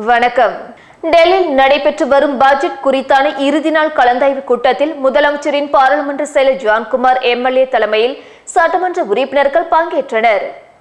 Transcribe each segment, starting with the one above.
வணக்கம் டெல்லியில் நடைபெற்று வரும் பட்ஜெட் குறித்தான இறுதி நாள் கலந்தாய்வு கூட்டத்தில் முதலமைச்சரின் பாராளுமன்ற செயலர் ஜான்குமார் எம்எல்ஏ தலைமையில் சட்டமன்ற உறுப்பினர்கள் பங்கேற்றனர்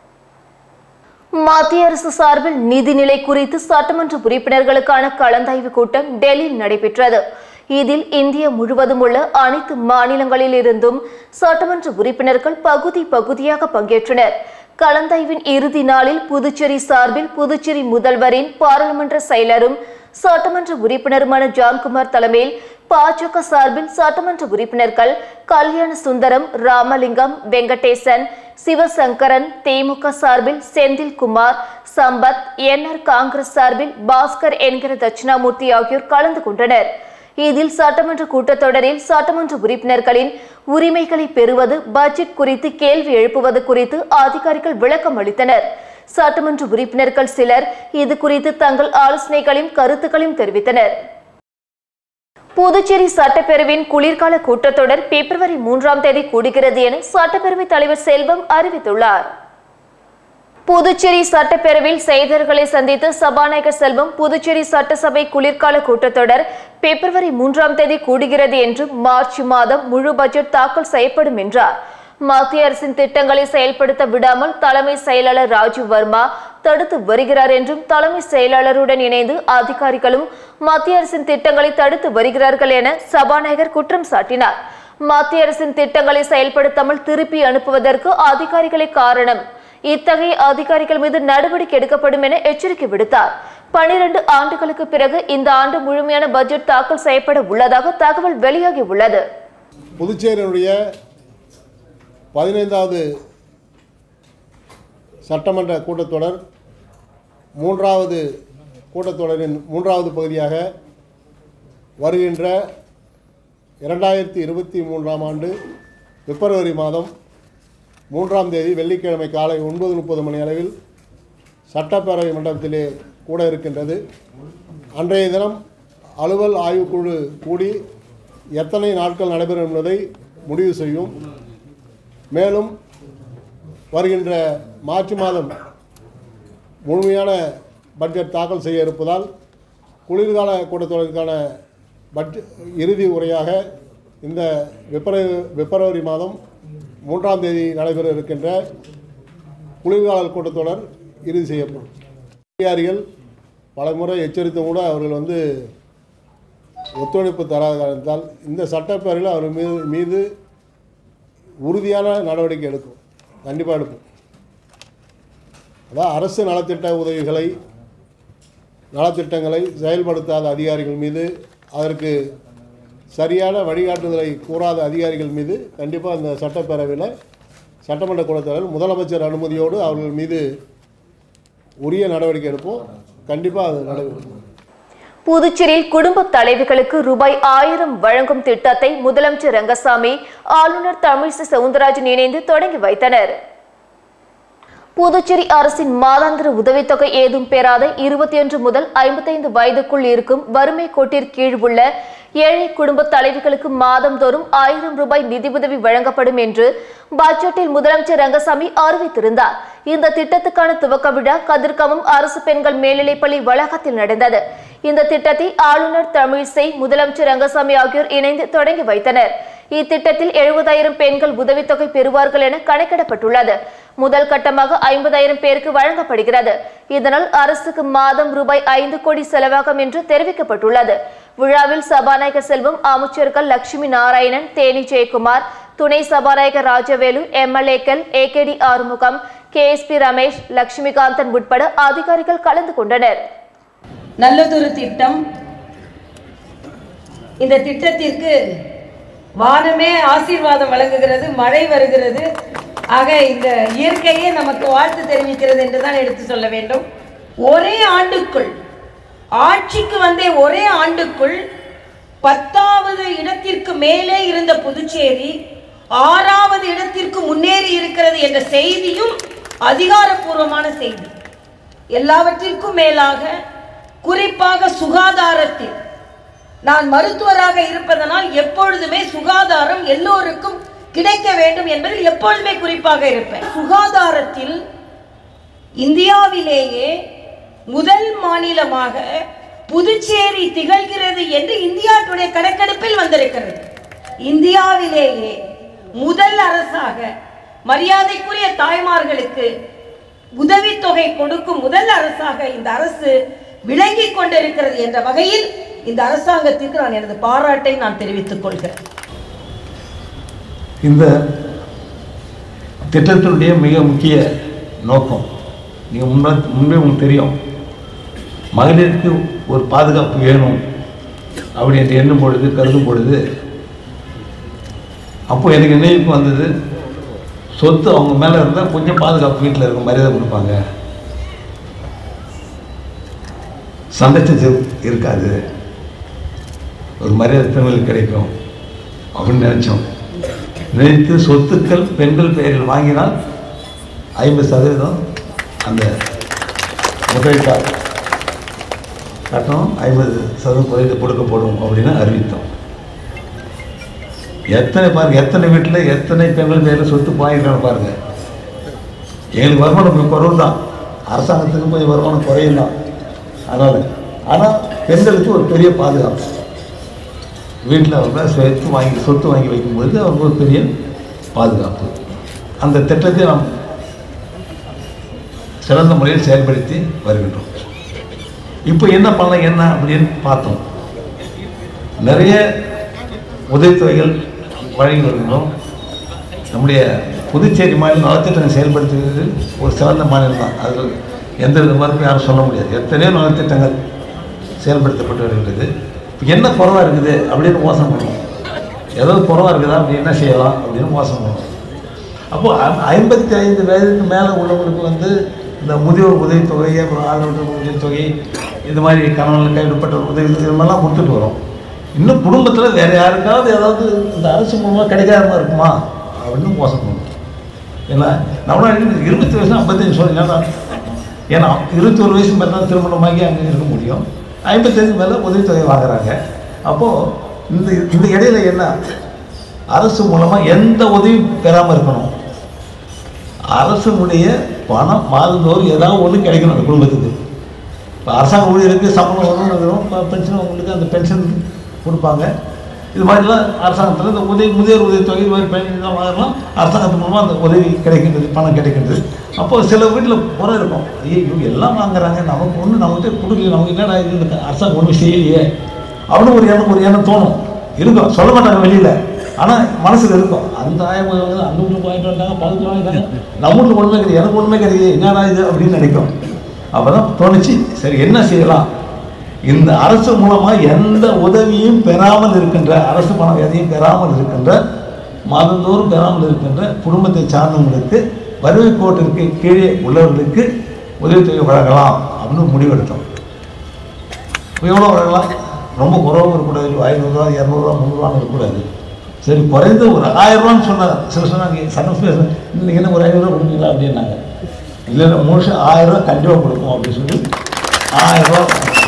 மத்திய அரசு சார்பில் நிதிநிலை குறித்து சட்டமன்ற உறுப்பினர்களுக்கான கலந்தாய்வு கூட்டம் டெல்லியில் நடைபெற்றது இதில் இந்தியா முழுவதும் உள்ள அனைத்து மாநிலங்களில் இருந்தும் சட்டமன்ற உறுப்பினர்கள் பகுதி பகுதியாக பங்கேற்றனர் கலந்தாய்வின் இறுதி நாளில் புதுச்சேரி சார்பில் புதுச்சேரி முதல்வரின் பாராளுமன்ற செயலரும் சட்டமன்ற உறுப்பினருமான ஜான்குமார் தலைமையில் பாஜக சார்பில் சட்டமன்ற உறுப்பினர்கள் கல்யாண சுந்தரம் ராமலிங்கம் வெங்கடேசன் சிவசங்கரன் திமுக சார்பில் செந்தில்குமார் சம்பத் என்ஆர் காங்கிரஸ் சார்பில் பாஸ்கர் என்கிற தட்சிணாமூர்த்தி ஆகியோர் கலந்து கொண்டனர் இதில் சட்டமன்ற கூட்டத்தொடரில் சட்டமன்ற உறுப்பினர்களின் உரிமைகளை பெறுவது பட்ஜெட் குறித்து கேள்வி எழுப்புவது குறித்து அதிகாரிகள் விளக்கம் அளித்தனர் சட்டமன்ற உறுப்பினர்கள் சிலர் இது குறித்து தங்கள் ஆலோசனைகளையும் கருத்துக்களையும் தெரிவித்தனர் புதுச்சேரி சட்டப்பேரவையின் குளிர்கால கூட்டத்தொடர் பிப்ரவரி மூன்றாம் தேதி கூடுகிறது என சட்டப்பேரவைத் தலைவர் செல்வம் அறிவித்துள்ளார் புதுச்சேரி சட்டப்பேரவையில் செய்தியாளர்களை சந்தித்த சபாநாயகர் செல்வம் புதுச்சேரி சட்டசபை குளிர்கால கூட்டத்தொடர் பிப்ரவரி மூன்றாம் தேதி கூடுகிறது என்றும் மார்ச் மாதம் முழு பட்ஜெட் தாக்கல் செய்யப்படும் என்றார் மத்திய அரசின் திட்டங்களை செயல்படுத்த விடாமல் தலைமை செயலாளர் ராஜீவ் வர்மா தடுத்து வருகிறார் என்றும் தலைமை செயலாளருடன் இணைந்து அதிகாரிகளும் மத்திய அரசின் திட்டங்களை தடுத்து வருகிறார்கள் என சபாநாயகர் குற்றம் சாட்டினார் மத்திய அரசின் திட்டங்களை செயல்படுத்தாமல் திருப்பி அனுப்புவதற்கு அதிகாரிகளே காரணம் இத்தகைய அதிகாரிகள் மீது நடவடிக்கை எடுக்கப்படும் என எச்சரிக்கை விடுத்தார் பனிரெண்டு ஆண்டுகளுக்கு பிறகு இந்த ஆண்டு முழுமையான பட்ஜெட் தாக்கல் செய்யப்பட உள்ளதாக தகவல் வெளியாகி உள்ளது புதுச்சேரியினுடைய பதினைந்தாவது சட்டமன்ற கூட்டத்தொடர் மூன்றாவது கூட்டத்தொடரின் மூன்றாவது பகுதியாக வருகின்ற இரண்டாயிரத்தி இருபத்தி மூன்றாம் ஆண்டு பிப்ரவரி மாதம் மூன்றாம் தேதி வெள்ளிக்கிழமை காலை ஒன்பது முப்பது மணி அளவில் சட்டப்பேரவை மண்டபத்திலே கூட இருக்கின்றது அன்றைய தினம் அலுவல் ஆய்வுக்குழு கூடி எத்தனை நாட்கள் நடைபெறும் என்பதை முடிவு செய்யும் மேலும் வருகின்ற மார்ச் மாதம் முழுமையான பட்ஜெட் தாக்கல் செய்ய இருப்பதால் குளிர்கால கூட்டத்தொடருக்கான பட்ஜெட் இறுதி உரையாக இந்த பிப்ரவரி பிப்ரவரி மாதம் மூன்றாம் தேதி நடைபெற இருக்கின்ற குளிர்கால கூட்டத்தொடர் இறுதி செய்யப்படும் அதிகாரிகள் பலமுறை எச்சரித்து கூட அவர்கள் வந்து ஒத்துழைப்பு தராத காரணத்தால் இந்த சட்டப்பேரவையில் அவர் மீது மீது உறுதியான நடவடிக்கை எடுக்கும் கண்டிப்பாக எடுக்கும் அதாவது அரசு நலத்திட்ட உதவிகளை நலத்திட்டங்களை செயல்படுத்தாத அதிகாரிகள் மீது அதற்கு சரியான வழிகாட்டுதலை கூறாத அதிகாரிகள் மீது கண்டிப்பாக இந்த சட்டப்பேரவையில் சட்டமன்ற கூட்டத்தொடர் முதலமைச்சர் அனுமதியோடு அவர்கள் மீது உரிய நடவடிக்கை எடுப்போம் கண்டிப்பாக அது நடைபெறும் புதுச்சேரியில் குடும்ப தலைவிகளுக்கு ரூபாய் ஆயிரம் வழங்கும் திட்டத்தை முதலமைச்சர் ரங்கசாமி ஆளுநர் தமிழிசை சவுந்தரராஜன் இணைந்து தொடங்கி வைத்தனர் புதுச்சேரி அரசின் மாதாந்திர உதவித்தொகை ஏதும் பெறாத இருபத்தி ஒன்று முதல் ஐம்பத்தைந்து வயதுக்குள் இருக்கும் வறுமை கோட்டிற்கு கீழ் உள்ள ஏழை குடும்ப தலைவிகளுக்கு மாதந்தோறும் ஆயிரம் ரூபாய் நிதி உதவி வழங்கப்படும் என்று பட்ஜெட்டில் முதலமைச்சர் ரங்கசாமி அறிவித்திருந்தார் இந்த திட்டத்துக்கான துவக்க விழா கதிர்காமம் அரசு பெண்கள் மேல்நிலைப்பள்ளி வளாகத்தில் நடந்தது இந்த திட்டத்தை ஆளுநர் தமிழிசை முதலமைச்சர் ரங்கசாமி ஆகியோர் இணைந்து தொடங்கி வைத்தனர் இத்திட்டத்தில் எழுபதாயிரம் பெண்கள் உதவித்தொகை பெறுவார்கள் என கணக்கிடப்பட்டுள்ளது முதல் கட்டமாக ஐம்பதாயிரம் பேருக்கு வழங்கப்படுகிறது இதனால் அரசுக்கு மாதம் ரூபாய் ஐந்து கோடி செலவாகும் என்று தெரிவிக்கப்பட்டுள்ளது விழாவில் சபாநாயகர் செல்வம் அமைச்சர்கள் லட்சுமி நாராயணன் தேனி ஜெயக்குமார் துணை சபாநாயகர் ராஜவேலு எம்எல்ஏக்கள் ஏகேடி ஆறுமுகம் கேஎஸ்பி ரமேஷ் லட்சுமிகாந்தன் உட்பட அதிகாரிகள் கலந்து கொண்டனர் நல்லதொரு திட்டம் இந்த திட்டத்திற்கு வானமே ஆசீர்வாதம் வழங்குகிறது மழை வருகிறது ஆக இந்த இயற்கையே நமக்கு வாழ்த்து தெரிவிக்கிறது என்று தான் எடுத்து சொல்ல வேண்டும் ஒரே ஆண்டுக்குள் ஆட்சிக்கு வந்தே ஒரே ஆண்டுக்குள் பத்தாவது இடத்திற்கு மேலே இருந்த புதுச்சேரி ஆறாவது இடத்திற்கு முன்னேறி இருக்கிறது என்ற செய்தியும் அதிகாரப்பூர்வமான செய்தி எல்லாவற்றிற்கும் மேலாக குறிப்பாக சுகாதாரத்தில் நான் மருத்துவராக இருப்பதனால் எப்பொழுதுமே சுகாதாரம் எல்லோருக்கும் கிடைக்க வேண்டும் என்பதில் எப்பொழுதுமே குறிப்பாக இருப்பேன் சுகாதாரத்தில் இந்தியாவிலேயே முதல் மாநிலமாக புதுச்சேரி திகழ்கிறது என்று இந்தியா டுடே கணக்கெடுப்பில் வந்திருக்கிறது இந்தியாவிலேயே முதல் அரசாக மரியாதைக்குரிய தாய்மார்களுக்கு உதவித்தொகை கொடுக்கும் முதல் அரசாக இந்த அரசு விளங்கிக் கொண்டிருக்கிறது என்ற வகையில் இந்த அரசாங்கத்திற்கு நான் எனது பாராட்டை நான் தெரிவித்துக் கொள்கிறேன் இந்த திட்டத்தினுடைய மிக முக்கிய நோக்கம் நீங்கள் முன்பே முன்பே உங்களுக்கு தெரியும் மகளிருக்கு ஒரு பாதுகாப்பு வேணும் அப்படி என்று எண்ணும் பொழுது கருதும் பொழுது அப்போ எனக்கு நினைவுக்கு வந்தது சொத்து அவங்க மேலே இருந்தால் கொஞ்சம் பாதுகாப்பு வீட்டில் இருக்கும் மரியாதை கொடுப்பாங்க சண்டை சச்சரவு இருக்காது ஒரு மரியாதை பெண்களுக்கு கிடைக்கும் அப்படின்னு நினச்சோம் நினைத்து சொத்துக்கள் பெண்கள் பெயரில் வாங்கினால் ஐம்பது சதவீதம் அந்த முதலீட்டார் கட்டணம் ஐம்பது சதவீதம் குறைந்து கொடுக்கப்படும் அப்படின்னு அறிவித்தோம் எத்தனை பாருங்க எத்தனை வீட்டில் எத்தனை பெண்கள் பேரில் சொத்து வாங்கிருக்காங்க பாருங்க எங்களுக்கு வருமானம் கொஞ்சம் குறைவு தான் அரசாங்கத்துக்கு கொஞ்சம் வருமானம் குறையும் தான் அதனால் ஆனால் பெண்களுக்கு ஒரு பெரிய பாதுகாப்பு வீட்டில் அவங்க சொத்து வாங்கி சொத்து வாங்கி வைக்கும்பொழுது அவங்களுக்கு ஒரு பெரிய பாதுகாப்பு அந்த திட்டத்தை நாம் சிறந்த முறையில் செயல்படுத்தி வருகின்றோம் இப்போ என்ன பண்ணலாம் என்ன அப்படின்னு பார்த்தோம் நிறைய உதவித்தொகைகள் வழங்கி வருகின்றோம் நம்முடைய புதுச்சேரி மாநிலம் நலத்திட்டங்கள் செயல்படுத்துகிறது ஒரு சிறந்த மாநிலம் தான் அதில் எந்த வித மறுப்பும் யாரும் சொல்ல முடியாது எத்தனையோ நலத்திட்டங்கள் செயல்படுத்தப்பட்டு வருகிறது இப்போ என்ன குறவாக இருக்குது அப்படின்னு மோசம் பண்ணுவோம் ஏதாவது குறவாக இருக்குதா அப்படி என்ன செய்யலாம் அப்படின்னு மோசம் பண்ணுவோம் அப்போ ஐ- ஐம்பத்தி ஐந்து வயதுக்கு மேலே உள்ளவங்களுக்கு வந்து இந்த முதியோர் உதவித்தொகை அப்புறம் ஆதரவு உதவித்தொகை இது மாதிரி கணவன் கைவிடப்பட்ட உதவி இது மாதிரிலாம் கொடுத்துட்டு வரோம் இன்னும் குடும்பத்தில் வேறு யாருக்காவது ஏதாவது இந்த அரசு மூலமாக கிடைக்காத மாதிரி இருக்குமா அப்படின்னு மோசம் பண்ணுவோம் ஏன்னா நம்மளால இருபத்தி வயசு ஐம்பத்தஞ்சு சொல்லி ஏன்னா ஏன்னா இருபத்தொரு வயசு மேலே தான் திருமணமாகி அங்கே இருக்க முடியும் ஐம்பத்தஞ்சு மேலே உதவித்தொகை வாங்குறாங்க அப்போது இந்த இந்த இடையில என்ன அரசு மூலமாக எந்த உதவியும் பெறாமல் இருக்கணும் அரசுடைய பணம் மாதந்தோறும் ஏதாவது ஒன்று கிடைக்கணும் அந்த குடும்பத்துக்கு இப்போ அரசாங்க ஊழியருக்கு சம்பளம் வரும் வரும் இப்போ பென்ஷன் அவங்களுக்கு அந்த பென்ஷன் கொடுப்பாங்க இது மாதிரிலாம் அரசாங்கத்தில் இந்த உதவி முதியோர் உதவித்தொகை இது மாதிரி பென்ஷன் வாங்கலாம் அரசாங்கத்து மூலமாக அந்த உதவி கிடைக்கின்றது பணம் கிடைக்கின்றது அப்போ சில வீட்டில் குறை இருக்கும் ஐயோ எல்லாம் வாங்குறாங்க நமக்கு ஒன்று நம்மகிட்ட கொடுக்கல நமக்கு என்னடா இது இந்த அரசாங்கம் ஒன்றும் செய்யலையே அப்படின்னு ஒரு எண்ணம் ஒரு எண்ணம் தோணும் இருக்கும் சொல்ல மாட்டாங்க வெளியில் ஆனால் மனசில் இருக்கும் அந்த ஆயிரம் வாங்குது, அந்த வீட்டுக்கு வாங்கிட்டு வந்தாங்க பக்கத்தில் வாங்கிட்டாங்க நம்ம வீட்டுக்கு ஒன்றுமே கிடையாது எனக்கு ஒன்றுமே கிடையாது என்னடா இது அப்படின்னு நினைக்கும் அப்போ தான் தோணுச்சு சரி என்ன செய்யலாம் இந்த அரசு மூலமாக எந்த உதவியும் பெறாமல் இருக்கின்ற அரசு பணம் எதையும் பெறாமல் இருக்கின்ற மாதந்தோறும் பெறாமல் இருக்கின்ற குடும்பத்தை சார்ந்தவங்களுக்கு வறுமை கோட்டிற்கு கீழே உள்ளவர்களுக்கு உதவித்தொகை வழங்கலாம் அப்படின்னு முடிவெடுத்தோம் இப்போ எவ்வளோ வழங்கலாம் ரொம்ப குறவும் இருக்கக்கூடாது ஐநூறுரூவா இரநூறுவா முந்நூறுவான்னு இருக்கக்கூடாது சரி குறைந்த ஒரு ஆயிரரூவான்னு சொன்னாங்க சில சொன்னாங்க சட்டம் இன்னைக்கு என்ன ஒரு ஐநூறுரூவா கொடுப்பீங்களா அப்படின்னாங்க இல்லை இல்லை முழுசு ஆயிரரூவா கண்டிப்பாக கொடுப்போம் அப்படின்னு சொல்லி ஆயிரரூவா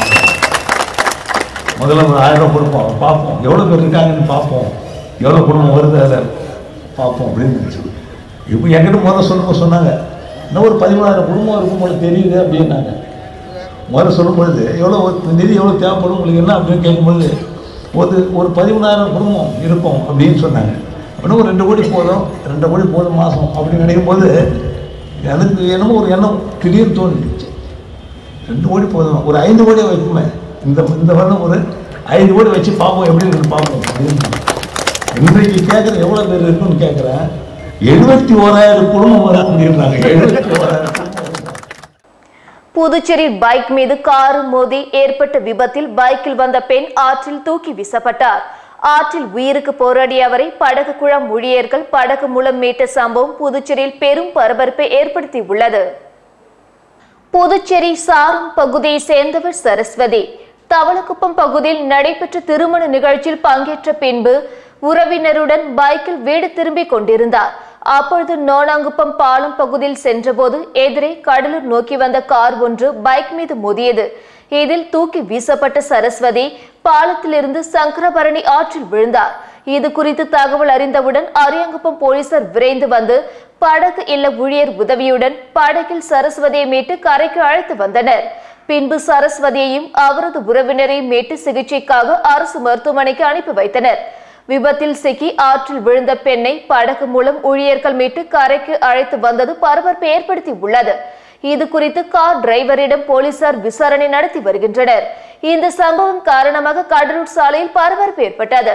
முதல்ல ஒரு ஆயிரரூவா கொடுப்போம் பார்ப்போம் எவ்வளோ பேர் இருக்காங்கன்னு பார்ப்போம் எவ்வளோ குடும்பம் வருது அதில் பார்ப்போம் அப்படின்னு நினச்சி இப்போ என்கிட்ட முதல்ல சொல்லும்போது சொன்னாங்க இன்னும் ஒரு பதிமூணாயிரம் குடும்பம் இருக்கும் போல தெரியுது அப்படின்னாங்க முதல்ல சொல்லும்பொழுது எவ்வளோ ஒரு நிதி எவ்வளோ தேவைப்படும் உங்களுக்கு என்ன அப்படின்னு கேட்கும்பொழுது ஒரு ஒரு பதிமூணாயிரம் குடும்பம் இருக்கும் அப்படின்னு சொன்னாங்க அப்படின்னா ஒரு ரெண்டு கோடி போதும் ரெண்டு கோடி போதும் மாதம் அப்படின்னு நினைக்கும் போது எனக்கு என்னமோ ஒரு எண்ணம் திடீர்னு தோணுச்சு ரெண்டு கோடி போதும் ஒரு ஐந்து கோடியை வைக்குமே இந்த இந்த வருடம் ஒரு ஐந்து கோடி வச்சு பார்ப்போம் எப்படி இருக்குன்னு பார்ப்போம் அப்படின்னு இன்றைக்கு கேட்குறேன் எவ்வளோ பேர் இருக்குன்னு கேட்குறேன் எழுபத்தி ஓராயிரம் குடும்பம் வரும் அப்படின்றாங்க எழுபத்தி ஓராயிரம் குடும்பம் புதுச்சேரி பைக் மீது கார் மோதி ஏற்பட்ட விபத்தில் பைக்கில் வந்த பெண் ஆற்றில் தூக்கி வீசப்பட்டார் ஆற்றில் உயிருக்கு போராடிய அவரை படகு குழாம் ஊழியர்கள் படகு மூலம் மீட்ட சம்பவம் புதுச்சேரியில் பெரும் பரபரப்பை ஏற்படுத்தியுள்ளது புதுச்சேரி சாரம் பகுதியை சேர்ந்தவர் சரஸ்வதி தவளக்குப்பம் பகுதியில் நடைபெற்ற திருமண நிகழ்ச்சியில் பங்கேற்ற பின்பு உறவினருடன் பைக்கில் வீடு திரும்பிக் கொண்டிருந்தார் அப்பொழுது நோனாங்குப்பம் பாலம் பகுதியில் சென்றபோது எதிரே கடலூர் நோக்கி வந்த கார் ஒன்று பைக் மீது மோதியது இதில் தூக்கி வீசப்பட்ட சரஸ்வதி பாலத்திலிருந்து சங்கரபரணி ஆற்றில் விழுந்தார் இது குறித்து தகவல் அறிந்தவுடன் அரியாங்குப்பம் போலீசார் விரைந்து வந்து படகு இல்ல ஊழியர் உதவியுடன் படகில் சரஸ்வதியை மீட்டு கரைக்கு அழைத்து வந்தனர் பின்பு சரஸ்வதியையும் அவரது உறவினரையும் மீட்டு சிகிச்சைக்காக அரசு மருத்துவமனைக்கு அனுப்பி வைத்தனர் விபத்தில் சிக்கி ஆற்றில் விழுந்த பெண்ணை படகு மூலம் ஊழியர்கள் மீட்டு கரைக்கு அழைத்து வந்தது பரபரப்பை ஏற்படுத்தி உள்ளது இது குறித்து கார் டிரைவரிடம் போலீசார் விசாரணை நடத்தி வருகின்றனர் இந்த சம்பவம் காரணமாக கடலூர் சாலையில் பரபரப்பு ஏற்பட்டது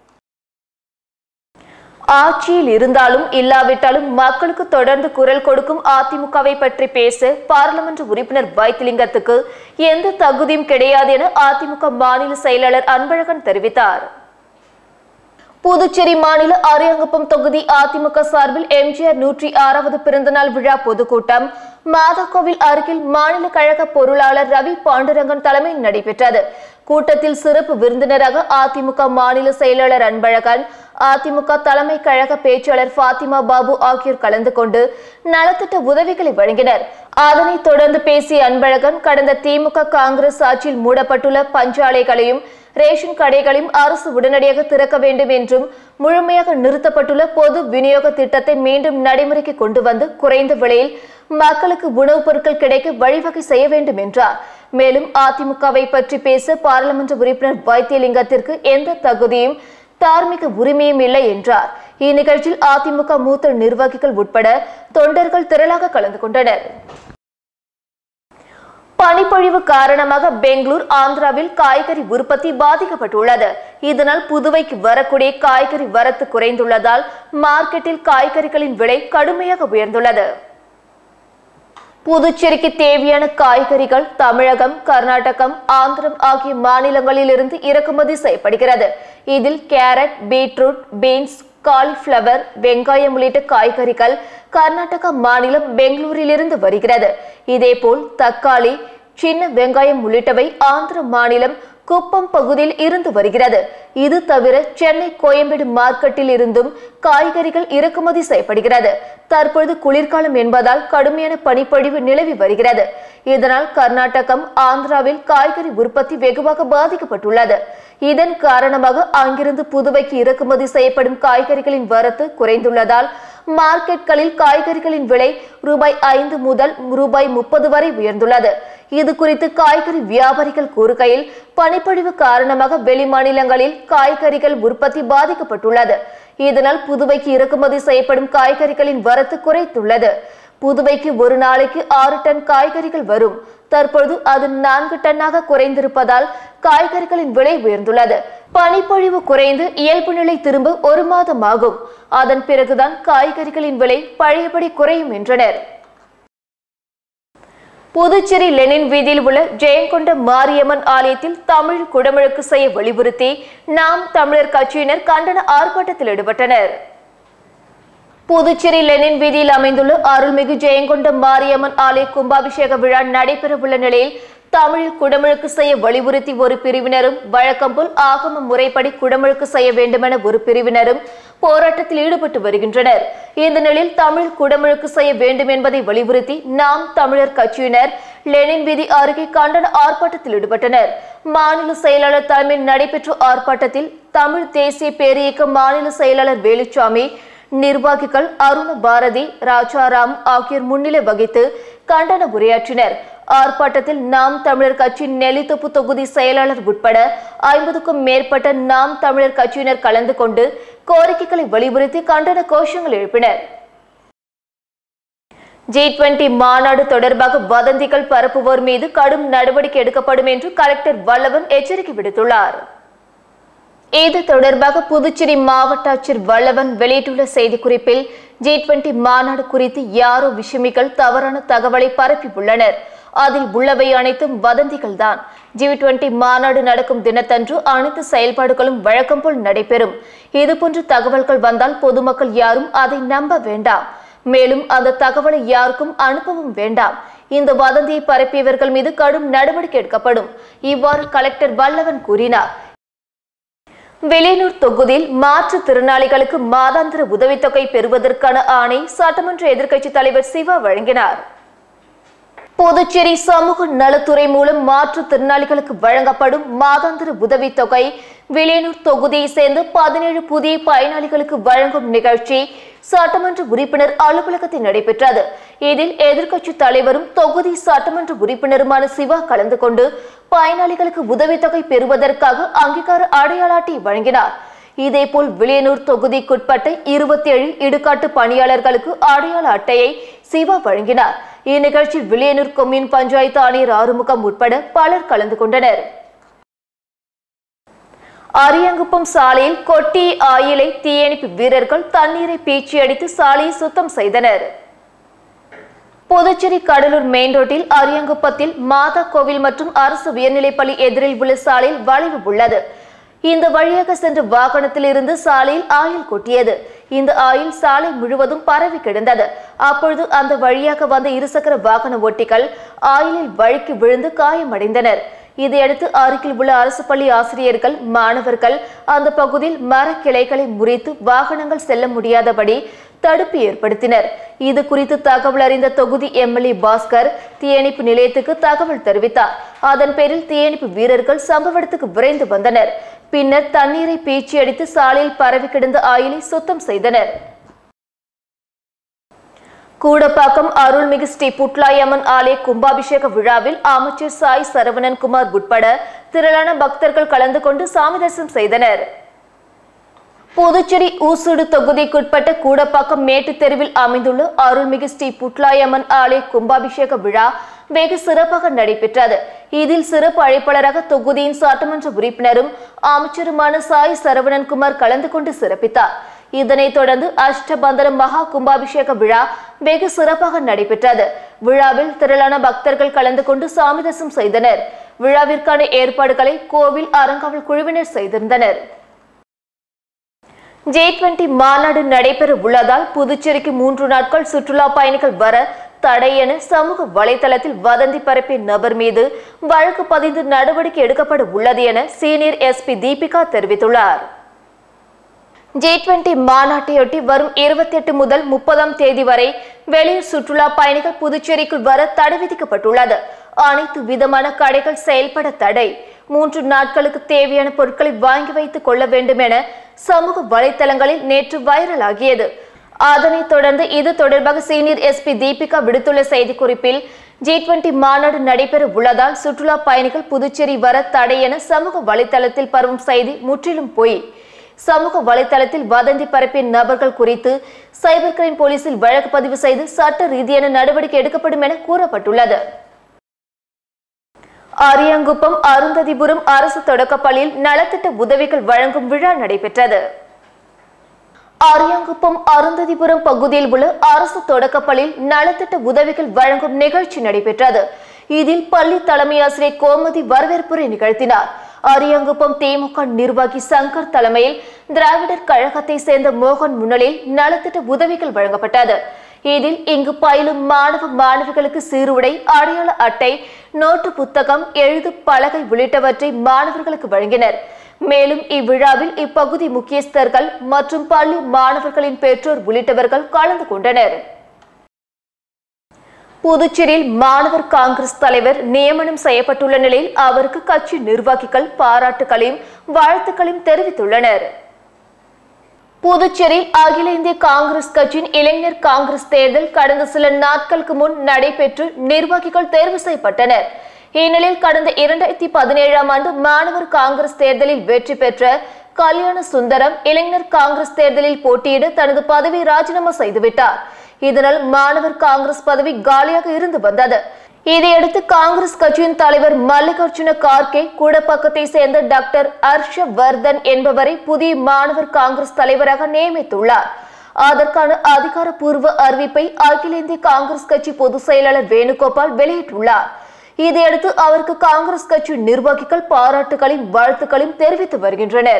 ஆட்சியில் இருந்தாலும் இல்லாவிட்டாலும் மக்களுக்கு தொடர்ந்து குரல் கொடுக்கும் அதிமுகவை பற்றி பேச பாராளுமன்ற உறுப்பினர் வைத்திலிங்கத்துக்கு எந்த தகுதியும் கிடையாது என அதிமுக மாநில செயலாளர் அன்பழகன் தெரிவித்தார் புதுச்சேரி மாநில அரியாங்குப்பம் தொகுதி அதிமுக சார்பில் எம்ஜிஆர் நூற்றி ஆறாவது பிறந்தநாள் விழா பொதுக்கூட்டம் மாதாக்கோவில் அருகில் மாநில கழக பொருளாளர் ரவி பாண்டுரங்கன் தலைமையில் நடைபெற்றது கூட்டத்தில் சிறப்பு விருந்தினராக அதிமுக மாநில செயலாளர் அன்பழகன் அதிமுக தலைமை கழக பேச்சாளர் ஃபாத்திமா பாபு ஆகியோர் கலந்து கொண்டு நலத்திட்ட உதவிகளை வழங்கினர் அதனைத் தொடர்ந்து பேசிய அன்பழகன் கடந்த திமுக காங்கிரஸ் ஆட்சியில் மூடப்பட்டுள்ள பஞ்சாலைகளையும் ரேஷன் கடைகளையும் அரசு உடனடியாக திறக்க வேண்டும் என்றும் முழுமையாக நிறுத்தப்பட்டுள்ள பொது விநியோக திட்டத்தை மீண்டும் நடைமுறைக்கு கொண்டு வந்து குறைந்த விலையில் மக்களுக்கு உணவுப் பொருட்கள் கிடைக்க வழிவகை செய்ய வேண்டும் என்றார் மேலும் அதிமுகவை பற்றி பேச பாராளுமன்ற உறுப்பினர் வைத்தியலிங்கத்திற்கு எந்த தகுதியும் தார்மீக உரிமையும் இல்லை என்றார் இந்நிகழ்ச்சியில் அதிமுக மூத்த நிர்வாகிகள் உட்பட தொண்டர்கள் திரளாக கலந்து கொண்டனர் பனிப்பொழிவு காரணமாக பெங்களூர் ஆந்திராவில் காய்கறி உற்பத்தி பாதிக்கப்பட்டுள்ளது இதனால் புதுவைக்கு வரக்கூடிய காய்கறி வரத்து குறைந்துள்ளதால் மார்க்கெட்டில் காய்கறிகளின் விலை கடுமையாக உயர்ந்துள்ளது புதுச்சேரிக்கு தேவையான காய்கறிகள் தமிழகம் கர்நாடகம் ஆந்திரம் ஆகிய மாநிலங்களிலிருந்து இறக்குமதி செய்யப்படுகிறது இதில் கேரட் பீட்ரூட் பீன்ஸ் காலிஃப்ளவர் வெங்காயம் உள்ளிட்ட காய்கறிகள் கர்நாடகா மாநிலம் பெங்களூரிலிருந்து வருகிறது இதேபோல் தக்காளி சின்ன வெங்காயம் உள்ளிட்டவை ஆந்திர மாநிலம் குப்பம் பகுதியில் இருந்து வருகிறது இது தவிர சென்னை கோயம்பேடு மார்க்கெட்டில் இருந்தும் காய்கறிகள் இறக்குமதி செய்யப்படுகிறது தற்பொழுது குளிர்காலம் என்பதால் கடுமையான பனிப்பொழிவு நிலவி வருகிறது இதனால் கர்நாடகம் ஆந்திராவில் காய்கறி உற்பத்தி வெகுவாக பாதிக்கப்பட்டுள்ளது இதன் காரணமாக அங்கிருந்து புதுவைக்கு இறக்குமதி செய்யப்படும் காய்கறிகளின் வரத்து குறைந்துள்ளதால் மார்க்கெட்களில் காய்கறிகளின் விலை ரூபாய் ஐந்து முதல் ரூபாய் முப்பது வரை உயர்ந்துள்ளது இது குறித்து காய்கறி வியாபாரிகள் கூறுகையில் பனிப்பொழிவு காரணமாக வெளி மாநிலங்களில் காய்கறிகள் உற்பத்தி பாதிக்கப்பட்டுள்ளது இதனால் புதுவைக்கு இறக்குமதி செய்யப்படும் காய்கறிகளின் வரத்து குறைத்துள்ளது புதுவைக்கு ஒரு நாளைக்கு ஆறு டன் காய்கறிகள் வரும் தற்பொழுது அது நான்கு டன்னாக குறைந்திருப்பதால் காய்கறிகளின் விலை உயர்ந்துள்ளது பனிப்பொழிவு குறைந்து இயல்பு நிலை திரும்ப ஒரு மாதம் ஆகும் அதன் பிறகுதான் காய்கறிகளின் விலை பழையபடி குறையும் என்றனர் புதுச்சேரி லெனின் வீதியில் உள்ள ஜெயங்கொண்ட மாரியம்மன் ஆலயத்தில் தமிழ் குடமுழுக்கு செய்ய வலியுறுத்தி நாம் தமிழர் கட்சியினர் கண்டன ஆர்ப்பாட்டத்தில் ஈடுபட்டனர் புதுச்சேரி லெனின் வீதியில் அமைந்துள்ள அருள்மிகு ஜெயங்கொண்ட மாரியம்மன் ஆலய கும்பாபிஷேக விழா நடைபெறவுள்ள நிலையில் தமிழில் குடமுழுக்கு செய்ய வலியுறுத்தி ஒரு பிரிவினரும் வழக்கம் போல் ஆகம முறைப்படி குடமுழுக்கு செய்ய வேண்டுமென ஒரு பிரிவினரும் போராட்டத்தில் ஈடுபட்டு வருகின்றனர் இந்த நிலையில் தமிழ் குடமுழுக்கு செய்ய வேண்டும் என்பதை வலியுறுத்தி நாம் தமிழர் கட்சியினர் லெனின் வீதி அருகே கண்டன ஆர்ப்பாட்டத்தில் ஈடுபட்டனர் மாநில செயலாளர் தலைமையில் நடைபெற்ற ஆர்ப்பாட்டத்தில் தமிழ் தேசிய பேரியக்க மாநில செயலாளர் வேலுச்சாமி நிர்வாகிகள் அருண பாரதி ராஜாராம் ஆகியோர் முன்னிலை வகித்து கண்டன உரையாற்றினர் ஆர்ப்பாட்டத்தில் நாம் தமிழர் கட்சி நெல்லித்தொப்பு தொகுதி செயலாளர் உட்பட ஐம்பதுக்கும் மேற்பட்ட நாம் தமிழர் கட்சியினர் கலந்து கொண்டு கோரிக்கைகளை வலியுறுத்தி கண்டன கோஷங்கள் எழுப்பினர் ஜி டுவெண்டி மாநாடு தொடர்பாக வதந்திகள் பரப்புவோர் மீது கடும் நடவடிக்கை எடுக்கப்படும் என்று கலெக்டர் வல்லவன் எச்சரிக்கை விடுத்துள்ளார் இது தொடர்பாக புதுச்சேரி மாவட்ட ஆட்சியர் வல்லவன் வெளியிட்டுள்ள செய்திக்குறிப்பில் ஜி டுவெண்டி மாநாடு குறித்து யாரோ விஷமிகள் தவறான தகவலை பரப்பியுள்ளனர் அதில் உள்ளவை அனைத்தும் வதந்திகள் தான் ஜி டுவெண்டி மாநாடு நடக்கும் தினத்தன்று அனைத்து செயல்பாடுகளும் வழக்கம் போல் நடைபெறும் இதுபோன்ற தகவல்கள் வந்தால் பொதுமக்கள் யாரும் அதை நம்ப வேண்டாம் மேலும் அந்த தகவலை யாருக்கும் அனுப்பவும் வேண்டாம் இந்த வதந்தியை பரப்பியவர்கள் மீது கடும் நடவடிக்கை எடுக்கப்படும் இவ்வாறு கலெக்டர் வல்லவன் கூறினார் வெளியூர் தொகுதியில் மாற்றுத்திறனாளிகளுக்கு மாதாந்திர உதவித்தொகை பெறுவதற்கான ஆணை சட்டமன்ற எதிர்க்கட்சித் தலைவர் சிவா வழங்கினார் புதுச்சேரி சமூக நலத்துறை மூலம் மாற்றுத்திறனாளிகளுக்கு வழங்கப்படும் மாதாந்திர உதவித்தொகை வில்லியனூர் தொகுதியை சேர்ந்த பதினேழு புதிய பயனாளிகளுக்கு வழங்கும் நிகழ்ச்சி சட்டமன்ற உறுப்பினர் அலுவலகத்தில் நடைபெற்றது இதில் எதிர்க்கட்சி தலைவரும் தொகுதி சட்டமன்ற உறுப்பினருமான சிவா கலந்து கொண்டு பயனாளிகளுக்கு உதவித்தொகை பெறுவதற்காக அங்கீகார அடையாள அட்டை வழங்கினார் இதேபோல் வில்லியனூர் தொகுதிக்குட்பட்ட இருபத்தி ஏழு இடுகாட்டு பணியாளர்களுக்கு அடையாள அட்டையை சிவா வழங்கினார் இந்நிகழ்ச்சி வில்லியனூர் கொம்யூன் பஞ்சாயத்து ஆணையர் ஆறுமுகம் உட்பட பலர் கலந்து கொண்டனர் அரியங்குப்பம் சாலையில் கொட்டி ஆயிலை தீயணைப்பு வீரர்கள் தண்ணீரை பீச்சி அடித்து சாலையை சுத்தம் செய்தனர் புதுச்சேரி கடலூர் மெயின் ரோட்டில் அரியங்குப்பத்தில் மாதா கோவில் மற்றும் அரசு உயர்நிலைப்பள்ளி எதிரில் உள்ள சாலையில் வளைவு உள்ளது இந்த வழியாக சென்ற வாகனத்தில் இருந்து சாலையில் ஆயில் கொட்டியது இந்த ஆயில் சாலை முழுவதும் பரவி கிடந்தது அப்பொழுது அந்த வழியாக வந்த இருசக்கர வாகன ஓட்டிகள் ஆயிலில் வழுக்கி விழுந்து காயமடைந்தனர் இதையடுத்து அருகில் உள்ள அரசு பள்ளி ஆசிரியர்கள் மாணவர்கள் அந்த பகுதியில் மரக்கிளைகளை முறித்து வாகனங்கள் செல்ல முடியாதபடி தடுப்பு ஏற்படுத்தினர் இது குறித்து தகவல் அறிந்த தொகுதி எம்எல்ஏ பாஸ்கர் தீயணைப்பு நிலையத்துக்கு தகவல் தெரிவித்தார் அதன் பேரில் தீயணைப்பு வீரர்கள் சம்பவ இடத்துக்கு விரைந்து வந்தனர் பின்னர் தண்ணீரை பீச்சி அடித்து சாலையில் பரவி கிடந்த ஆயிலை சுத்தம் செய்தனர் கூடப்பாக்கம் அருள்மிகு ஸ்ரீ புட்லாயம்மன் ஆலய கும்பாபிஷேக விழாவில் அமைச்சர் சாய் சரவணன் குமார் உட்பட திரளான பக்தர்கள் கலந்து கொண்டு சாமி தரிசனம் செய்தனர் புதுச்சேரி ஊசுடு தொகுதிக்குட்பட்ட கூடப்பாக்கம் மேட்டு தெருவில் அமைந்துள்ள அருள்மிகு ஸ்ரீ புட்லாயம்மன் ஆலய கும்பாபிஷேக விழா வெகு சிறப்பாக நடைபெற்றது இதில் சிறப்பு அழைப்பாளராக தொகுதியின் சட்டமன்ற உறுப்பினரும் அமைச்சருமான சாய் சரவணன் குமார் கலந்து கொண்டு சிறப்பித்தார் இதனைத் தொடர்ந்து அஷ்டபந்தன மகா கும்பாபிஷேக விழா வெகு சிறப்பாக நடைபெற்றது விழாவில் திரளான பக்தர்கள் கலந்து கொண்டு சாமி தரிசனம் செய்தனர் விழாவிற்கான ஏற்பாடுகளை கோவில் அறங்காவல் குழுவினர் செய்திருந்தனர் ஜே டுவெண்டி மாநாடு நடைபெற உள்ளதால் புதுச்சேரிக்கு மூன்று நாட்கள் சுற்றுலா பயணிகள் வர தடை என சமூக வலைதளத்தில் வதந்தி பரப்பிய நபர் மீது வழக்கு பதிந்து நடவடிக்கை எடுக்கப்பட உள்ளது என சீனியர் எஸ்பி தீபிகா தெரிவித்துள்ளார் ஜி டுவெண்டி மாநாட்டையொட்டி வரும் இருபத்தி எட்டு முதல் முப்பதாம் தேதி வரை வெளியூர் சுற்றுலா பயணிகள் புதுச்சேரிக்குள் வர தடை விதிக்கப்பட்டுள்ளது அனைத்து விதமான கடைகள் செயல்பட தடை மூன்று நாட்களுக்கு தேவையான பொருட்களை வாங்கி வைத்துக் கொள்ள வேண்டும் என சமூக வலைதளங்களில் நேற்று வைரல் ஆகியது அதனைத் தொடர்ந்து இது தொடர்பாக சீனியர் எஸ்பி தீபிகா விடுத்துள்ள செய்திக்குறிப்பில் ஜி டுவெண்டி மாநாடு நடைபெற உள்ளதால் சுற்றுலா பயணிகள் புதுச்சேரி வர தடை என சமூக வலைதளத்தில் பரவும் செய்தி முற்றிலும் பொய் சமூக வலைதளத்தில் வதந்தி பரப்பிய நபர்கள் குறித்து சைபர் கிரைம் போலீசில் வழக்கு பதிவு செய்து சட்ட ரீதியான நடவடிக்கை எடுக்கப்படும் என கூறப்பட்டுள்ளது அரியாங்குப்பம் அருந்ததிபுரம் அரசு தொடக்கப்பள்ளியில் நலத்திட்ட உதவிகள் வழங்கும் விழா நடைபெற்றது அரியாங்குப்பம் அருந்ததிபுரம் பகுதியில் உள்ள அரசு தொடக்கப்பள்ளியில் நலத்திட்ட உதவிகள் வழங்கும் நிகழ்ச்சி நடைபெற்றது இதில் பள்ளி தலைமை ஆசிரியர் கோமதி வரவேற்புரை நிகழ்த்தினார் அரியாங்குப்பம் திமுக நிர்வாகி சங்கர் தலைமையில் திராவிடர் கழகத்தை சேர்ந்த மோகன் முன்னிலையில் நலத்திட்ட உதவிகள் வழங்கப்பட்டது இதில் இங்கு பயிலும் மாணவ மாணவிகளுக்கு சீருடை அடையாள அட்டை நோட்டு புத்தகம் எழுது பலகை உள்ளிட்டவற்றை மாணவர்களுக்கு வழங்கினர் மேலும் இவ்விழாவில் இப்பகுதி முக்கியஸ்தர்கள் மற்றும் பள்ளி மாணவர்களின் பெற்றோர் உள்ளிட்டவர்கள் கலந்து கொண்டனர் புதுச்சேரியில் மாணவர் காங்கிரஸ் தலைவர் நியமனம் செய்யப்பட்டுள்ள நிலையில் அவருக்கு கட்சி நிர்வாகிகள் பாராட்டுகளையும் வாழ்த்துக்களையும் தெரிவித்துள்ளனர் புதுச்சேரியில் அகில இந்திய காங்கிரஸ் கட்சியின் இளைஞர் காங்கிரஸ் தேர்தல் கடந்த சில நாட்களுக்கு முன் நடைபெற்று நிர்வாகிகள் தேர்வு செய்யப்பட்டனர் இந்நிலையில் கடந்த இரண்டாயிரத்தி பதினேழாம் ஆண்டு மாணவர் காங்கிரஸ் தேர்தலில் வெற்றி பெற்ற கல்யாண சுந்தரம் இளைஞர் காங்கிரஸ் தேர்தலில் போட்டியிட தனது பதவியை ராஜினாமா செய்துவிட்டார் இதனால் மாணவர் காங்கிரஸ் பதவி காலியாக இருந்து வந்தது இதையடுத்து காங்கிரஸ் கட்சியின் தலைவர் மல்லிகார்ஜுன கார்கே கூடப்பக்கத்தை சேர்ந்த டாக்டர் ஹர்ஷவர்தன் என்பவரை புதிய மாணவர் காங்கிரஸ் தலைவராக நியமித்துள்ளார் அதற்கான அதிகாரப்பூர்வ அறிவிப்பை அகில இந்திய காங்கிரஸ் கட்சி பொதுச் செயலாளர் வேணுகோபால் வெளியிட்டுள்ளார் இதையடுத்து அவருக்கு காங்கிரஸ் கட்சி நிர்வாகிகள் பாராட்டுகளையும் வாழ்த்துக்களையும் தெரிவித்து வருகின்றனர்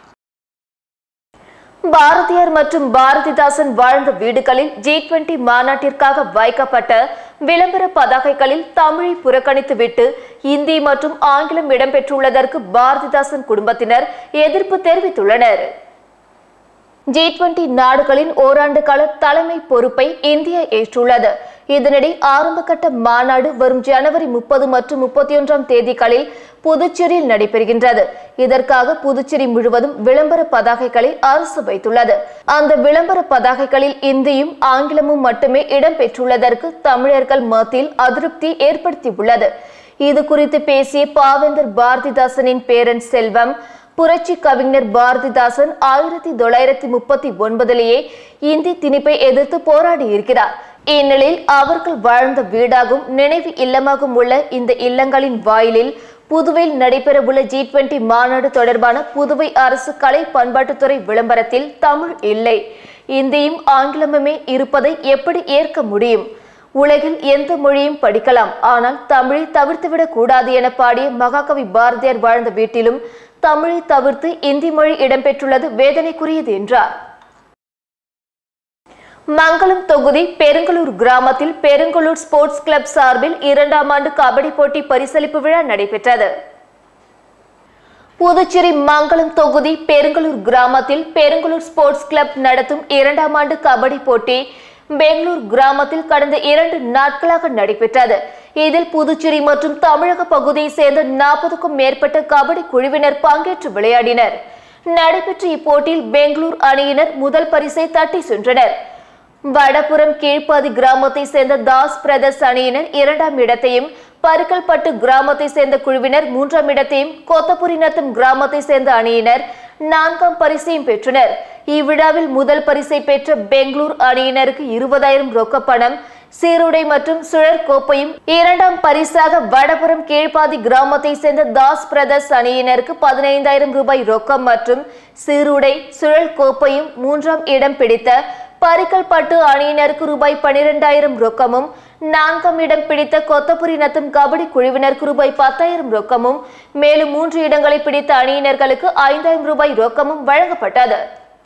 பாரதியார் மற்றும் பாரதிதாசன் வாழ்ந்த வீடுகளில் ஜி டுவெண்டி மாநாட்டிற்காக வைக்கப்பட்ட விளம்பர பதாகைகளில் தமிழை புறக்கணித்துவிட்டு இந்தி மற்றும் ஆங்கிலம் இடம்பெற்றுள்ளதற்கு பாரதிதாசன் குடும்பத்தினர் எதிர்ப்பு தெரிவித்துள்ளனர் ஜி டுவெண்டி நாடுகளின் ஓராண்டு கால தலைமை பொறுப்பை இந்தியா ஏற்றுள்ளது இதனிடையே ஆரம்பகட்ட மாநாடு வரும் ஜனவரி முப்பது மற்றும் முப்பத்தி ஒன்றாம் தேதிகளில் புதுச்சேரியில் நடைபெறுகின்றது இதற்காக புதுச்சேரி முழுவதும் விளம்பர பதாகைகளை அரசு வைத்துள்ளது அந்த விளம்பர பதாகைகளில் இந்தியும் ஆங்கிலமும் மட்டுமே இடம்பெற்றுள்ளதற்கு தமிழர்கள் மத்தியில் அதிருப்தி ஏற்படுத்தியுள்ளது இது குறித்து பேசிய பாவேந்தர் பாரதிதாசனின் பேரன் செல்வம் புரட்சி கவிஞர் பாரதிதாசன் ஆயிரத்தி தொள்ளாயிரத்தி முப்பத்தி ஒன்பதிலேயே இந்தி திணிப்பை எதிர்த்து போராடி இருக்கிறார் இந்நிலையில் அவர்கள் வாழ்ந்த வீடாகவும் நினைவு இல்லமாகவும் உள்ள இந்த இல்லங்களின் வாயிலில் புதுவையில் நடைபெறவுள்ள ஜி டுவெண்டி மாநாடு தொடர்பான புதுவை அரசு கலை பண்பாட்டுத்துறை விளம்பரத்தில் தமிழ் இல்லை இந்தியும் ஆங்கிலமுமே இருப்பதை எப்படி ஏற்க முடியும் உலகில் எந்த மொழியும் படிக்கலாம் ஆனால் தமிழை தவிர்த்துவிடக் கூடாது என பாடிய மகாகவி பாரதியார் வாழ்ந்த வீட்டிலும் தமிழை தவிர்த்து இந்தி மொழி இடம்பெற்றுள்ளது வேதனைக்குரியது என்றார் மங்களம் தொகுதி பெருங்கலூர் கிராமத்தில் பெருங்கலூர் ஸ்போர்ட்ஸ் கிளப் சார்பில் இரண்டாம் ஆண்டு கபடி போட்டி பரிசளிப்பு விழா நடைபெற்றது புதுச்சேரி மங்களம் தொகுதி பெருங்கலூர் கிராமத்தில் பெருங்கலூர் ஸ்போர்ட்ஸ் கிளப் நடத்தும் இரண்டாம் ஆண்டு கபடி போட்டி பெங்களூர் கிராமத்தில் கடந்த இரண்டு நாட்களாக நடைபெற்றது இதில் புதுச்சேரி மற்றும் தமிழக பகுதியை சேர்ந்த நாற்பதுக்கும் மேற்பட்ட கபடி குழுவினர் பங்கேற்று விளையாடினர் நடைபெற்ற இப்போட்டியில் பெங்களூர் அணியினர் முதல் பரிசை தட்டி சென்றனர் வடபுறம் கீழ்ப்பாதி கிராமத்தை சேர்ந்த தாஸ் பிரதர்ஸ் அணியினர் இரண்டாம் இடத்தையும் பருக்கல்பட்டு கிராமத்தை சேர்ந்த குழுவினர் மூன்றாம் இடத்தையும் கொத்தபுரிநத்தம் கிராமத்தை சேர்ந்த அணியினர் நான்காம் பரிசையும் பெற்றனர் இவ்விழாவில் முதல் பரிசை பெற்ற பெங்களூர் அணியினருக்கு இருபதாயிரம் ரொக்க பணம் சீருடை மற்றும் சுழற் கோப்பையும் இரண்டாம் பரிசாக வடபுறம் கீழ்ப்பாதி கிராமத்தை சேர்ந்த தாஸ் பிரதர்ஸ் அணியினருக்கு பதினைந்தாயிரம் ரூபாய் ரொக்கம் மற்றும் சீருடை சுழல் கோப்பையும் மூன்றாம் இடம் பிடித்த பரிக்கல்பட்டு அணியினருக்கு ரூபாய் பனிரெண்டாயிரம் ரொக்கமும் நான்காம் இடம் பிடித்த கொத்தபுரி நத்தம் கபடி குழுவினருக்கு ரூபாய் பத்தாயிரம் ரொக்கமும் மேலும் மூன்று இடங்களை பிடித்த அணியினர்களுக்கு ஐந்தாயிரம் ரூபாய் ரொக்கமும் வழங்கப்பட்டது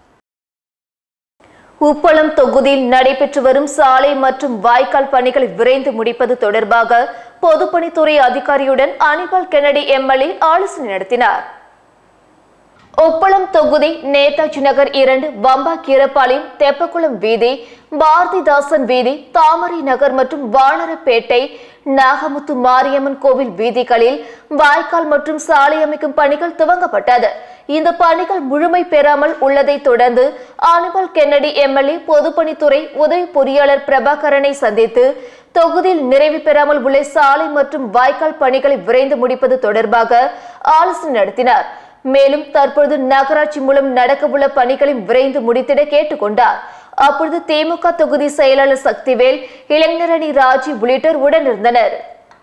உப்பளம் தொகுதியில் நடைபெற்று வரும் சாலை மற்றும் வாய்க்கால் பணிகளை விரைந்து முடிப்பது தொடர்பாக பொதுப்பணித்துறை அதிகாரியுடன் அனிபால் கென்னடி எம்எல்ஏ ஆலோசனை நடத்தினார் உப்பளம் தொகுதி நேதாஜி நகர் இரண்டு வம்பா கீரப்பாளையம் தெப்பக்குளம் வீதி பாரதிதாசன் வீதி தாமரை நகர் மற்றும் வானரப்பேட்டை நாகமுத்து மாரியம்மன் கோவில் வீதிகளில் வாய்க்கால் மற்றும் சாலை அமைக்கும் பணிகள் துவங்கப்பட்டது இந்த பணிகள் முழுமை பெறாமல் உள்ளதை தொடர்ந்து ஆனிபல் கென்னடி எம்எல்ஏ பொதுப்பணித்துறை உதவி பொறியாளர் பிரபாகரனை சந்தித்து தொகுதியில் நிறைவு பெறாமல் உள்ள சாலை மற்றும் வாய்க்கால் பணிகளை விரைந்து முடிப்பது தொடர்பாக ஆலோசனை நடத்தினார் மேலும் தற்பொழுது நகராட்சி மூலம் நடக்கவுள்ள பணிகளை விரைந்து முடித்திட கேட்டுக்கொண்டார் அப்பொழுது திமுக தொகுதி செயலாளர் சக்திவேல் இளைஞரணி ராஜி உள்ளிட்டோர் உடனிருந்தனர்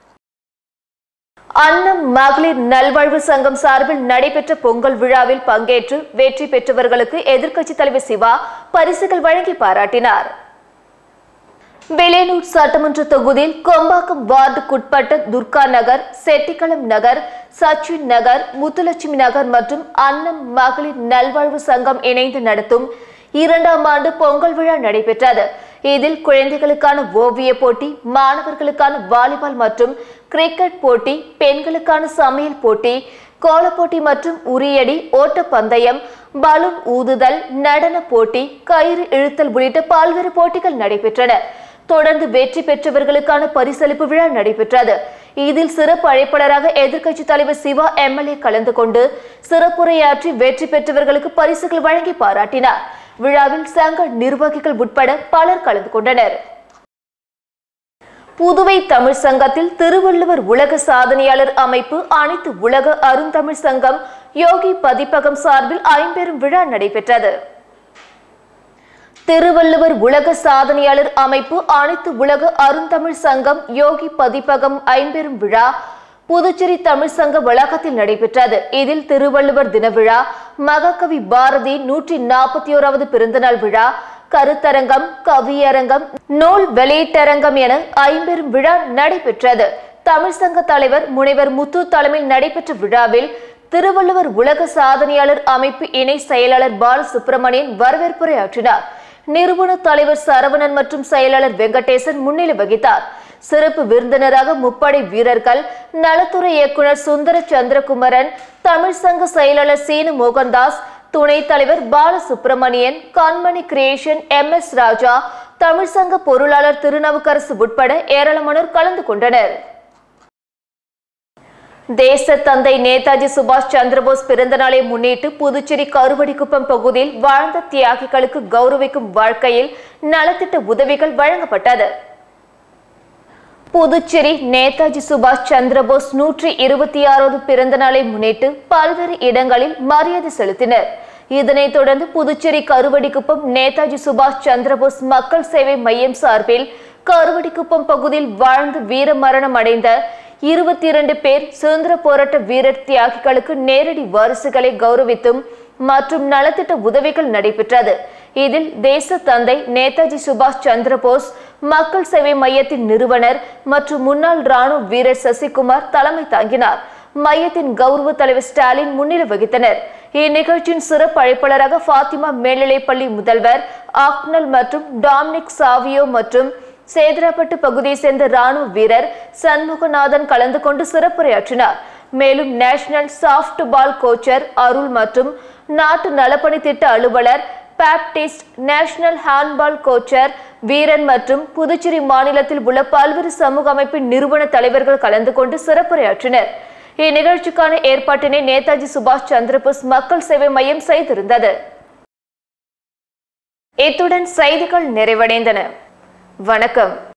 அன்னம் மகளிர் நல்வாழ்வு சங்கம் சார்பில் நடைபெற்ற பொங்கல் விழாவில் பங்கேற்று வெற்றி பெற்றவர்களுக்கு எதிர்க்கட்சித் தலைவர் சிவா பரிசுகள் வழங்கி பாராட்டினார் வேலேனூர் சட்டமன்ற தொகுதியில் கொம்பாக்கம் வார்டுக்குட்பட்ட துர்கா நகர் செட்டிக்குளம் நகர் சச்சின் நகர் முத்துலட்சுமி நகர் மற்றும் அன்னம் மகளிர் நல்வாழ்வு சங்கம் இணைந்து நடத்தும் இரண்டாம் ஆண்டு பொங்கல் விழா நடைபெற்றது இதில் குழந்தைகளுக்கான ஓவிய போட்டி மாணவர்களுக்கான வாலிபால் மற்றும் கிரிக்கெட் போட்டி பெண்களுக்கான சமையல் போட்டி கோலப்போட்டி மற்றும் உரியடி ஓட்டப்பந்தயம் பலூன் ஊதுதல் நடன போட்டி கயிறு இழுத்தல் உள்ளிட்ட பல்வேறு போட்டிகள் நடைபெற்றன தொடர்ந்து வெற்றி பெற்றவர்களுக்கான பரிசளிப்பு விழா நடைபெற்றது இதில் சிறப்பு அழைப்பாளராக எதிர்க்கட்சி தலைவர் சிவா எம்எல்ஏ கலந்து கொண்டு சிறப்புரையாற்றி வெற்றி பெற்றவர்களுக்கு பரிசுகள் வழங்கி பாராட்டினார் விழாவில் சங்க நிர்வாகிகள் உட்பட பலர் கலந்து கொண்டனர் புதுவை தமிழ் சங்கத்தில் திருவள்ளுவர் உலக சாதனையாளர் அமைப்பு அனைத்து உலக அருந்தமிழ் சங்கம் யோகி பதிப்பகம் சார்பில் ஐம்பெரும் விழா நடைபெற்றது திருவள்ளுவர் உலக சாதனையாளர் அமைப்பு அனைத்து உலக அருந்தமிழ் சங்கம் யோகி பதிப்பகம் ஐம்பெரும் விழா புதுச்சேரி தமிழ் சங்க வளாகத்தில் நடைபெற்றது இதில் திருவள்ளுவர் தின விழா மகாகவி பாரதி நூற்றி நாற்பத்தி ஓராவது பிறந்தநாள் விழா கருத்தரங்கம் கவியரங்கம் நூல் வெளியீட்டரங்கம் என ஐம்பெரும் விழா நடைபெற்றது தமிழ் சங்க தலைவர் முனைவர் முத்து தலைமையில் நடைபெற்ற விழாவில் திருவள்ளுவர் உலக சாதனையாளர் அமைப்பு இணை செயலாளர் பாலசுப்ரமணியன் வரவேற்புரை ஆற்றினார் நிறுவன தலைவர் சரவணன் மற்றும் செயலாளர் வெங்கடேசன் முன்னிலை வகித்தார் சிறப்பு விருந்தினராக முப்படை வீரர்கள் நலத்துறை இயக்குனர் சுந்தர சந்திரகுமரன் தமிழ் சங்க செயலாளர் சீனு மோகன்தாஸ் துணைத் தலைவர் Balasubramanian Kanmani creation M S Raja தமிழ்சங்க பொருளாளர் திருநாவுக்கரசு உட்பட ஏராளமானோர் கலந்து கொண்டனர் தேச தந்தை நேதாஜி சுபாஷ் சந்திரபோஸ் பிறந்த நாளை முன்னிட்டு புதுச்சேரி கருவடிக்குப்பம் பகுதியில் வாழ்ந்த தியாகிகளுக்கு கௌரவிக்கும் வாழ்க்கையில் நலத்திட்ட உதவிகள் வழங்கப்பட்டது புதுச்சேரி நேதாஜி சுபாஷ் சந்திரபோஸ் நூற்றி இருபத்தி ஆறாவது பிறந்த நாளை முன்னிட்டு பல்வேறு இடங்களில் மரியாதை செலுத்தினர் இதனைத் தொடர்ந்து புதுச்சேரி கருவடிக்குப்பம் நேதாஜி சுபாஷ் சந்திரபோஸ் மக்கள் சேவை மையம் சார்பில் கருவடிக்குப்பம் பகுதியில் வாழ்ந்து வீர மரணம் அடைந்த இருபத்தி இரண்டு பேர் சுதந்திர போராட்ட வீரர் தியாகிகளுக்கு நேரடி வாரிசுகளை கௌரவித்தும் மற்றும் நலத்திட்ட உதவிகள் நடைபெற்றது இதில் தேச தந்தை நேதாஜி சுபாஷ் சந்திரபோஸ் மக்கள் சேவை மையத்தின் நிறுவனர் மற்றும் முன்னாள் ராணுவ வீரர் சசிகுமார் தலைமை தாங்கினார் மையத்தின் கௌரவ தலைவர் ஸ்டாலின் முன்னிலை வகித்தனர் இந்நிகழ்ச்சியின் சிறப்பு அழைப்பாளராக ஃபாத்திமா மேல்நிலைப்பள்ளி முதல்வர் ஆக்னல் மற்றும் டாம்னிக் சாவியோ மற்றும் சேதராப்பட்டு பகுதியை சேர்ந்த ராணுவ வீரர் சண்முகநாதன் கலந்து கொண்டு சிறப்புரையாற்றினார் மேலும் national softball coach Arul மற்றும் நாட்டு நலப்பணி திட்ட அலுவலர் பாப்டிஸ்ட் நேஷனல் ஹேண்ட்பால் கோச்சர் வீரன் மற்றும் புதுச்சேரி மாநிலத்தில் உள்ள பல்வேறு சமூக அமைப்பின் நிறுவன தலைவர்கள் கலந்து கொண்டு சிறப்புரையாற்றினர் இந்நிகழ்ச்சிக்கான ஏற்பாட்டினை நேதாஜி சுபாஷ் சந்திரபோஸ் மக்கள் சேவை மையம் செய்திருந்தது இத்துடன் செய்திகள் நிறைவடைந்தன வணக்கம்